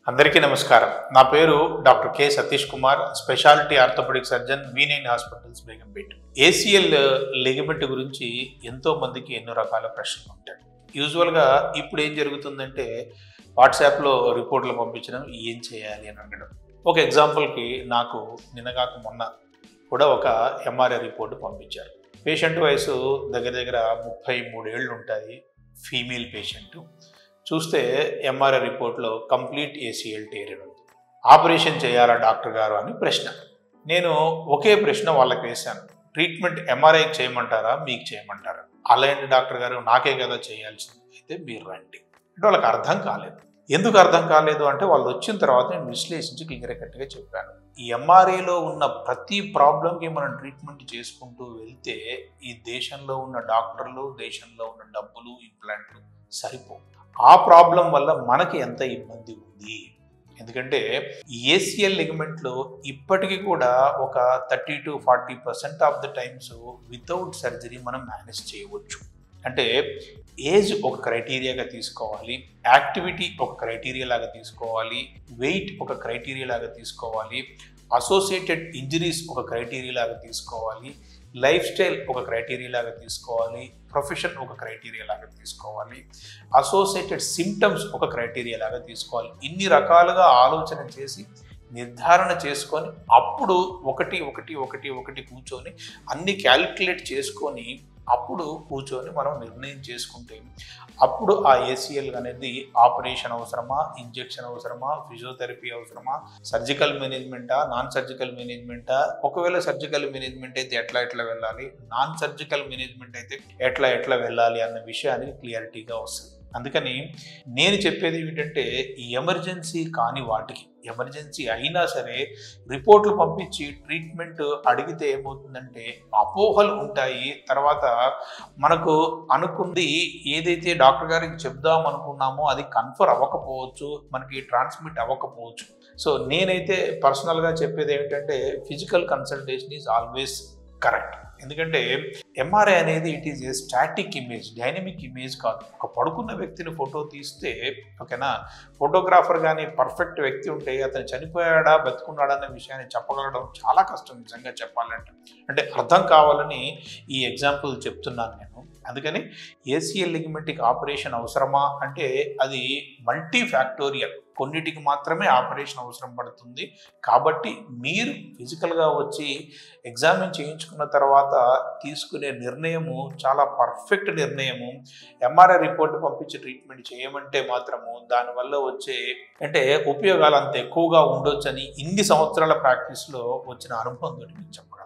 అందరికీ నమస్కారం నా పేరు doctor K Satish Kumar speciality orthopaedic surgeon V nine hospitals Begumpet ACL ligament గురించి ఎంతో మందికి ఎన్నో రకాల ప్రశ్నలు ఉంటాయి యూజువల్గా ఇప్పుడు ఏం జరుగుతుందంటే వాట్సాప్లో రిపోర్ట్లు పంపించడం ఏం చేయాలి అని అడగడం ఒక ఎగ్జాంపుల్కి నాకు నిన్నగాక మొన్న కూడా ఒక ఎంఆర్ఐ రిపోర్ట్ పంపించారు పేషెంట్ వయసు దగ్గర దగ్గర ముప్పై మూడేళ్ళు ఉంటాయి ఫీమేల్ పేషెంట్ చూస్తే ఎంఆర్ఐ రిపోర్ట్లో కంప్లీట్ ఏసీఎల్ టేరియర్ ఉంది ఆపరేషన్ చేయాలా డాక్టర్ గారు అని ప్రశ్న నేను ఒకే ప్రశ్న వాళ్ళకి వేశాను ట్రీట్మెంట్ ఎంఆర్ఐ చేయమంటారా మీకు చేయమంటారా అలా ఏంటి డాక్టర్ గారు నాకే కదా చేయాల్సింది అయితే మీరు రండి అంటే వాళ్ళకి అర్థం కాలేదు ఎందుకు అర్థం కాలేదు అంటే వాళ్ళు వచ్చిన తర్వాత నేను విశ్లేషించి క్లియర్ కట్గా చెప్పాను ఈ ఎంఆర్ఐలో ఉన్న ప్రతి ప్రాబ్లంకి మనం ట్రీట్మెంట్ చేసుకుంటూ వెళ్తే ఈ దేశంలో ఉన్న డాక్టర్లు దేశంలో ఉన్న డబ్బులు ఇంప్లాంట్లు సరిపోవు ఆ ప్రాబ్లం వల్ల మనకి ఎంత ఇబ్బంది ఉంది ఎందుకంటే ఏసీఎల్ లిగమెంట్లో ఇప్పటికీ కూడా ఒక thirty to forty percent of the times without surgery మనం మేనేజ్ చేయవచ్చు అంటే ఏజ్ ఒక క్రైటీరియాగా తీసుకోవాలి యాక్టివిటీ ఒక క్రైటీరియా లాగా తీసుకోవాలి వెయిట్ ఒక క్రైటీరియా లాగా తీసుకోవాలి అసోసియేటెడ్ ఇంజరీస్ ఒక క్రైటీరియా లాగా తీసుకోవాలి లైఫ్ స్టైల్ ఒక క్రైటీరియా లాగా తీసుకోవాలి ప్రొఫెషన్ ఒక క్రైటీరియా లాగా తీసుకోవాలి అసోసియేటెడ్ సిమ్టమ్స్ ఒక క్రైటీరియా లాగా తీసుకోవాలి ఇన్ని రకాలుగా ఆలోచన చేసి నిర్ధారణ చేసుకొని అప్పుడు ఒకటి ఒకటి ఒకటి ఒకటి కూర్చొని అన్ని క్యాలిక్యులేట్ చేసుకొని అప్పుడు కూర్చొని మనం నిర్ణయం చేసుకుంటే అప్పుడు ఆ ఏసీఎల్ అనేది ఆపరేషన్ అవసరమా ఇంజెక్షన్ అవసరమా ఫిజియోథెరపీ అవసరమా సర్జికల్ మేనేజ్మెంటా నాన్ సర్జికల్ మేనేజ్మెంటా ఒకవేళ సర్జికల్ మేనేజ్మెంట్ అయితే ఎట్లా ఎట్లా వెళ్ళాలి నాన్ సర్జికల్ మేనేజ్మెంట్ అయితే ఎట్లా ఎట్లా వెళ్ళాలి అన్న విషయానికి క్లియారిటీగా వస్తుంది అందుకని నేను చెప్పేది ఏమిటంటే ఈ ఎమర్జెన్సీ కాని వాటికి ఎమర్జెన్సీ అయినా సరే రిపోర్ట్లు పంపించి ట్రీట్మెంట్ అడిగితే ఏమవుతుందంటే అపోహలు ఉంటాయి తర్వాత మనకు అనుకుంది ఏదైతే డాక్టర్ గారికి చెప్దాం అనుకున్నామో అది కన్ఫర్ అవ్వకపోవచ్చు మనకి ట్రాన్స్మిట్ అవ్వకపోవచ్చు సో నేనైతే పర్సనల్గా చెప్పేది ఏమిటంటే physical consultation is always correct ఎందుకంటే ఎంఆర్ఐ అనేది it is a static image dynamic image కాదు ఒక పడుకున్న వ్యక్తిని ఫోటో తీస్తే ఓకేనా ఫోటోగ్రాఫర్ కానీ పర్ఫెక్ట్ వ్యక్తి ఉంటే అతను చనిపోయాడా బతుకున్నాడా అనే విషయాన్ని చెప్పగలడం చాలా కష్టం నిజంగా చెప్పాలంటే అంటే అర్థం కావాలని ఈ ఎగ్జాంపుల్ చెప్తున్నాను నేను అందుకని ఏసీఎల్ లిగమెంటిక్ ఆపరేషన్ అవసరమా అంటే అది మల్టీ ఫ్యాక్టోరియల్ కొన్నిటికి మాత్రమే ఆపరేషన్ అవసరం పడుతుంది కాబట్టి మీరు ఫిజికల్గా వచ్చి ఎగ్జామిన్ చేయించుకున్న తర్వాత తీసుకునే నిర్ణయము చాలా పర్ఫెక్ట్ నిర్ణయము ఎంఆర్ఐ రిపోర్ట్ పంపించి ట్రీట్మెంట్ చేయమంటే మాత్రము దానివల్ల వచ్చే అంటే ఉపయోగాలు అంత ఎక్కువగా ఉండొచ్చని ఇన్ని సంవత్సరాల ప్రాక్టీస్లో వచ్చిన అనుభవం తోటి మీకు చెప్పగలను